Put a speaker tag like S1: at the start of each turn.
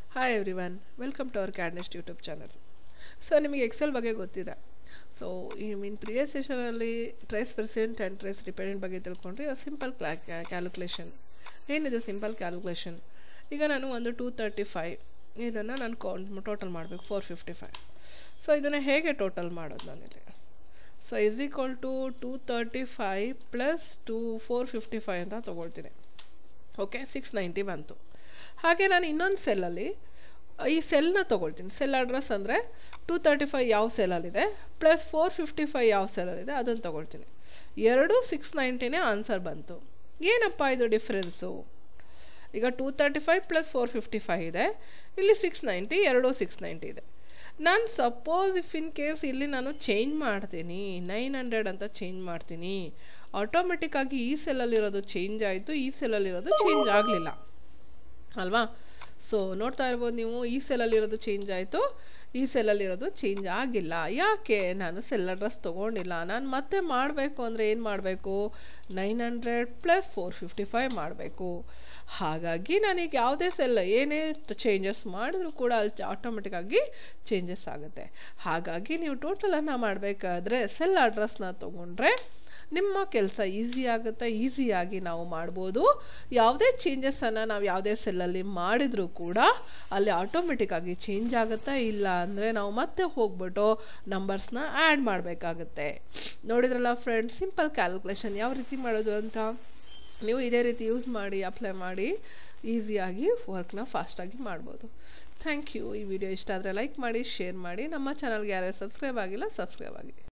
S1: hi everyone welcome to our Cadnest YouTube channel so ನಿಮಗೆ Excel ಬಗ್ಗೆ ಗೊತ್ತಿದೆ so ಈ ಮೀನ್ ಪ್ರಿವಿಯಸ್ ಸೆಷನಲ್ಲಿ trace precedent and trace dependent ಬಗ್ಗೆ ತಿಳ್ಕೊಂಡ್ರೆ ಸಿಂಪಲ್ ಕ್ಲಾ ಕ್ಯಾಲ್ಕುಲೇಷನ್ ಏನಿದೆ ಸಿಂಪಲ್ ಕ್ಯಾಲ್ಕುಲೇಷನ್ ಈಗ ನಾನು ಒಂದು ಟೂ ತರ್ಟಿ ಫೈವ್ ಇದನ್ನು ನಾನು ಕೌಂಟ್ ಟೋಟಲ್ ಮಾಡಬೇಕು ಫೋರ್ ಫಿಫ್ಟಿ ಫೈವ್ ಸೊ ಇದನ್ನು ಹೇಗೆ ಟೋಟಲ್ ಮಾಡೋದು ನಾನಿಲ್ಲಿ so is equal to two thirty five plus two four fifty five ಅಂತ ತೊಗೊಳ್ತೀನಿ ಓಕೆ ಸಿಕ್ಸ್ ನೈಂಟಿ ಬಂತು ಹಾಗೆ ನಾನು ಇನ್ನೊಂದು ಸೆಲ್ಲಲ್ಲಿ ಈ ಸೆಲ್ನ ತೊಗೊಳ್ತೀನಿ ಸೆಲ್ ಅಡ್ರೆಸ್ ಅಂದರೆ ಟೂ ತರ್ಟಿ ಫೈವ್ ಯಾವ ಸೆಲ್ಲಲ್ಲಿದೆ ಪ್ಲಸ್ ಫೋರ್ ಫಿಫ್ಟಿ ಫೈವ್ ಯಾವ ಸೆಲ್ಲಲ್ಲಿದೆ ಅದನ್ನು ತೊಗೊಳ್ತೀನಿ ಎರಡು ಸಿಕ್ಸ್ ನೈಂಟಿನೇ ಆನ್ಸರ್ ಬಂತು ಏನಪ್ಪ ಇದು ಡಿಫ್ರೆನ್ಸು ಈಗ two thirty five plus four fifty five ಇದೆ ಇಲ್ಲಿ ಸಿಕ್ಸ್ ನೈಂಟಿ ಎರಡು ಸಿಕ್ಸ್ ನೈಂಟಿ ಇದೆ ನಾನು ಸಪೋಸ್ ಇಫ್ ಇನ್ ಕೇಸ್ ಇಲ್ಲಿ ನಾನು ಚೇಂಜ್ ಮಾಡ್ತೀನಿ ನೈನ್ ಹಂಡ್ರೆಡ್ ಅಂತ ಚೇಂಜ್ ಮಾಡ್ತೀನಿ ಆಟೋಮೆಟಿಕ್ಕಾಗಿ ಈ ಸೆಲ್ಲಲ್ಲಿರೋದು ಚೇಂಜ್ ಆಯಿತು ಈ ಸೆಲ್ಲಲ್ಲಿರೋದು ಚೇಂಜ್ ಆಗಲಿಲ್ಲ ಅಲ್ವಾ ಸೊ ನೋಡ್ತಾ ಇರ್ಬೋದು ನೀವು ಈ ಸೆಲ್ಲಲ್ಲಿರೋದು ಚೇಂಜ್ ಆಯಿತು ಈ ಸೆಲ್ಲಲ್ಲಿರೋದು ಚೇಂಜ್ ಆಗಿಲ್ಲ ಯಾಕೆ ನಾನು ಸೆಲ್ ಅಡ್ರೆಸ್ ತೊಗೊಂಡಿಲ್ಲ ನಾನು ಮತ್ತೆ ಮಾಡಬೇಕು ಅಂದರೆ ಏನು ಮಾಡಬೇಕು nine hundred plus four fifty five ಮಾಡಬೇಕು ಹಾಗಾಗಿ ನಾನೀಗ ಯಾವುದೇ ಸೆಲ್ ಏನೇ ಚೇಂಜಸ್ ಮಾಡಿದ್ರೂ ಕೂಡ ಅಲ್ಲಿ ಆಟೋಮೆಟಿಕ್ಕಾಗಿ ಚೇಂಜಸ್ ಆಗುತ್ತೆ ಹಾಗಾಗಿ ನೀವು ಟೋಟಲನ್ನು ಮಾಡಬೇಕಾದ್ರೆ ಸೆಲ್ ಅಡ್ರೆಸ್ನ ತೊಗೊಂಡ್ರೆ ನಿಮ್ಮ ಕೆಲಸ ಈಸಿ ಆಗುತ್ತೆ ಈಸಿಯಾಗಿ ನಾವು ಮಾಡ್ಬೋದು ಯಾವುದೇ ಚೇಂಜಸನ್ನು ನಾವು ಯಾವುದೇ ಸೆಲ್ಲಲ್ಲಿ ಮಾಡಿದರೂ ಕೂಡ ಅಲ್ಲಿ ಆಟೋಮೆಟಿಕ್ಕಾಗಿ ಚೇಂಜ್ ಆಗುತ್ತಾ ಇಲ್ಲ ಅಂದರೆ ನಾವು ಮತ್ತೆ ಹೋಗ್ಬಿಟ್ಟು ನಂಬರ್ಸ್ನ ಆ್ಯಡ್ ಮಾಡಬೇಕಾಗುತ್ತೆ ನೋಡಿದ್ರಲ್ಲ ಫ್ರೆಂಡ್ಸ್ ಸಿಂಪಲ್ ಕ್ಯಾಲ್ಕುಲೇಷನ್ ಯಾವ ರೀತಿ ಮಾಡೋದು ಅಂತ ನೀವು ಇದೇ ರೀತಿ ಯೂಸ್ ಮಾಡಿ ಅಪ್ಲೈ ಮಾಡಿ ಈಸಿಯಾಗಿ ವರ್ಕ್ನ ಫಾಸ್ಟಾಗಿ ಮಾಡ್ಬೋದು ಥ್ಯಾಂಕ್ ಯು ಈ ವಿಡಿಯೋ ಇಷ್ಟ ಆದರೆ ಲೈಕ್ ಮಾಡಿ ಶೇರ್ ಮಾಡಿ ನಮ್ಮ ಚಾನಲ್ಗೆ ಯಾರ್ಯಾರು ಸಬ್ಸ್ಕ್ರೈಬ್ ಆಗಿಲ್ಲ ಸಬ್ಸ್ಕ್ರೈಬ್ ಆಗಿ